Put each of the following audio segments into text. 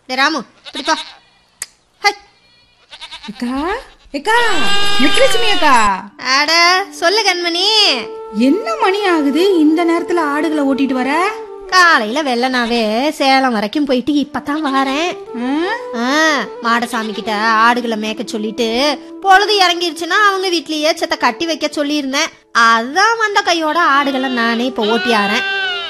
டேய் ராமு இப்படிப்பா ஹை அக்கா அக்கா முத்துலட்சுமி அக்கா அட சொல்லு கண்மணி என்ன மணி ஆகுது இந்த நேரத்துல ஆடுகளை ஓட்டிட்டு வர காலையில வெள்ளனாவே சேலம் வரைக்கும் போயிட்டு இப்பதான் வாரேன் ஆ? ஆ, மாடசாமி கிட்ட ஆடுகளை மேய்க்க சொல்லிட்டு பொழுது இறங்கிருச்சுன்னா அவங்க வீட்லயே செத்த கட்டி வைக்க சொல்லியிருந்தேன் அதான் வந்த கையோட ஆடுகளை நானே இப்ப ஓட்டியாரேன்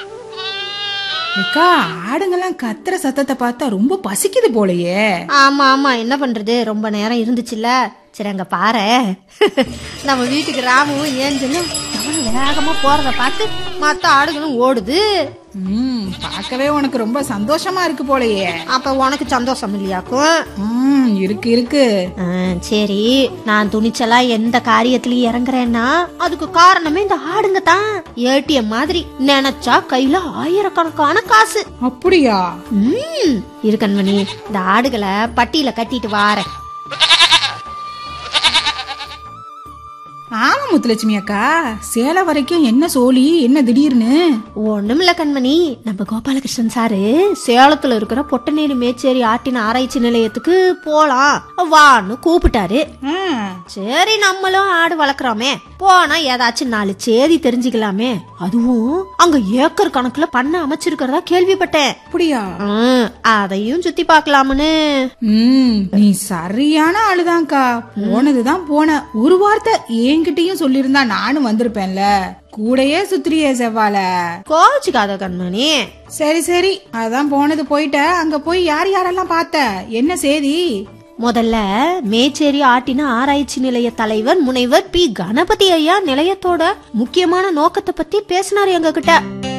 அக்கா ஆடுங்கெல்லாம் கத்துற சத்தத்தை பார்த்தா ரொம்ப பசிக்குது போலயே ஆமா ஆமா என்ன பண்றது ரொம்ப நேரம் இருந்துச்சுல்ல சரி அங்க பாரு நம்ம வீட்டுக்கு ராமுவும் ஏஞ்சலும் எவ்வளவு வேகமா போறத பார்த்து மத்த ஆடுகளும் ஓடுது ம் பார்க்கவே உனக்கு ரொம்ப சந்தோஷமா இருக்கு போலயே அப்ப உனக்கு சந்தோஷம் இல்லையாக்கும் ம் இருக்கு இருக்கு ஆ, சரி நான் துணிச்சலா எந்த காரியத்திலயும் இறங்குறேன்னா அதுக்கு காரணமே இந்த ஆடுங்க தான் ஏடிஎம் மாதிரி நினைச்சா கையில ஆயிரக்கணக்கான காசு அப்படியா ம் இரு கண்மணி இந்த ஆடுகளை பட்டியில கட்டிட்டு வாரேன் ஆமா முத்துலட்சுமி அக்கா சேலம் வரைக்கும் என்ன சோழி என்ன திடீர்னு ஒண்ணுமில்ல கண்மணி நம்ம கோபாலகிருஷ்ணன் சாரு சேலத்துல இருக்கிற பொட்டநேரி மேச்சேரி ஆட்டின ஆராய்ச்சி நிலையத்துக்கு போலாம் வான்னு கூப்பிட்டாரு ஆ, சரி நம்மளும் ஆடு வளர்க்குறோமே போனா ஏதாச்சும் நாலு செய்தி தெரிஞ்சுக்கலாமே அதுவும் அங்க ஏக்கர் கணக்குல பண்ண அமைச்சிருக்கிறதா கேள்விப்பட்டேன் அப்படியா ம், அதையும் சுத்தி பார்க்கலாம்னு ம் நீ சரியான ஆளுதான்க்கா போனதுதான் போன ஒரு வார்த்தை என்கிட்டயும் சொல்லியிருந்தா நானும் வந்திருப்பேன்ல கூடயே சுத்திரியே செவ்வால கோச்சுக்காத கண்மணி சரி சரி அதான் போனது போயிட்ட அங்க போய் யார் யாரெல்லாம் பார்த்த என்ன செய்தி முதல்ல மேச்சேரி ஆட்டின ஆராய்ச்சி நிலைய தலைவர் முனைவர் பி கணபதி ஐயா நிலையத்தோட முக்கியமான நோக்கத்தை பத்தி பேசினாரு எங்க கிட்ட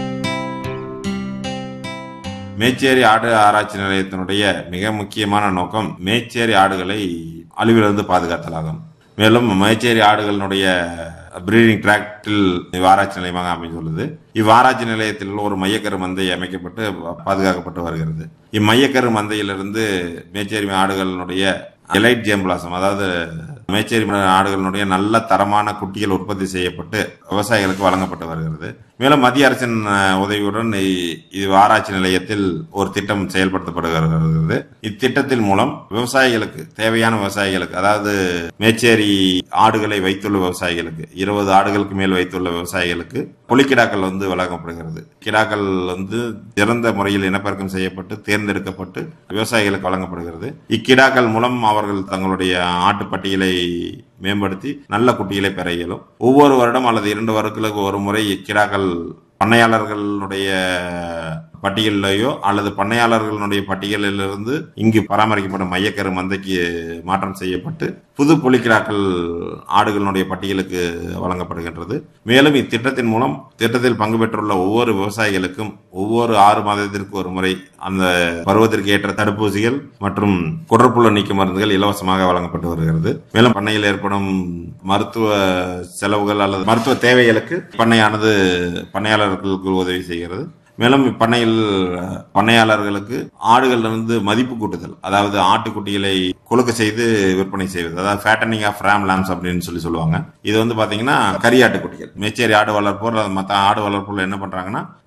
மேச்சேரி ஆடு ஆராய்ச்சி நிலையத்தினுடைய மிக முக்கியமான நோக்கம் மேச்சேரி ஆடுகளை அழிவிலிருந்து பாதுகாத்தலாகும் மேலும் மேச்சேரி ஆடுகளினுடைய பிரீடிங் டிராக்டில் இவ்வாராய்ச்சி நிலையமாக அமைந்துள்ளது இவ்வாராய்ச்சி நிலையத்தில் ஒரு மையக்கரு மந்தை அமைக்கப்பட்டு பாதுகாக்கப்பட்டு வருகிறது இம்மையக்கரு மந்தையிலிருந்து மேச்சேரி ஆடுகளினுடைய எலைட் ஜேம்பிளாசம் அதாவது மேச்சேரி ஆடுகளினுடைய நல்ல தரமான குட்டிகள் உற்பத்தி செய்யப்பட்டு விவசாயிகளுக்கு வழங்கப்பட்டு வருகிறது மேலும் மத்திய அரசின் அஹ், உதவியுடன் இ- இது ஆராய்ச்சி நிலையத்தில் ஒரு திட்டம் செயல்படுத்தப்படுகிறது இத்திட்டத்தின் மூலம் விவசாயிகளுக்கு தேவையான விவசாயிகளுக்கு அதாவது மேச்சேரி ஆடுகளை வைத்துள்ள விவசாயிகளுக்கு இருபது ஆடுகளுக்கு மேல் வைத்துள்ள விவசாயிகளுக்கு புலிக்கிடாக்கள் வந்து வழங்கப்படுகிறது கிடாக்கள் வந்து சிறந்த முறையில் இனப்பெருக்கம் செய்யப்பட்டு தேர்ந்தெடுக்கப்பட்டு விவசாயிகளுக்கு வழங்கப்படுகிறது இக்கிடாக்கள் மூலம் அவர்கள் தங்களுடைய ஆட்டுப்பட்டியலை மேம்படுத்தி நல்ல குட்டிகளை பெற இயலும் ஒவ்வொரு வருடம் அல்லது இரண்டு வருடங்களுக்கு ஒரு முறை கிடாக்கள் பண்ணையாளர்களுடைய பட்டியலிலேயோ அல்லது பண்ணையாளர்களுடைய பட்டியலிலிருந்து இங்கு பராமரிக்கப்படும் மையக்கரு மந்தைக்கு மாற்றம் செய்யப்பட்டு புது புலிக்கிடாக்கள் ஆடுகளுடைய பட்டியலுக்கு வழங்கப்படுகின்றது மேலும் இத்திட்டத்தின் மூலம் திட்டத்தில் பங்கு பெற்றுள்ள ஒவ்வொரு விவசாயிகளுக்கும் ஒவ்வொரு ஆறு மாதத்திற்கு ஒரு முறை அந்த பருவத்திற்கு ஏற்ற தடுப்பூசிகள் மற்றும் குடற்புள்ள நீக்கும் மருந்துகள் இலவசமாக வழங்கப்பட்டு வருகிறது மேலும் பண்ணையில் ஏற்படும் மருத்துவ செலவுகள் அல்லது மருத்துவ தேவைகளுக்கு பண்ணையானது பண்ணையாளர்களுக்கு உதவி செய்கிறது மேலும் இப்பண்ணையில் பண்ணையாளர்களுக்கு ஆடுகளிலிருந்து மதிப்பு கூட்டுதல் அதாவது ஆட்டுக்குட்டிகளை கொழுக்க செய்து விற்பனை செய்வது அதாவது ஃபேட்டனிங் ஆஃப் ரேம் லேம்ஸ் அப்படின்னு சொல்லி சொல்லுவாங்க இது வந்து பாத்தீங்கன்னா கரியாட்டுக்குட்டிகள் மேச்சேரி ஆடு வளர்ப்போர் மற்ற ஆடு வளர்ப்போர் என்ன பண்றாங்கன்னா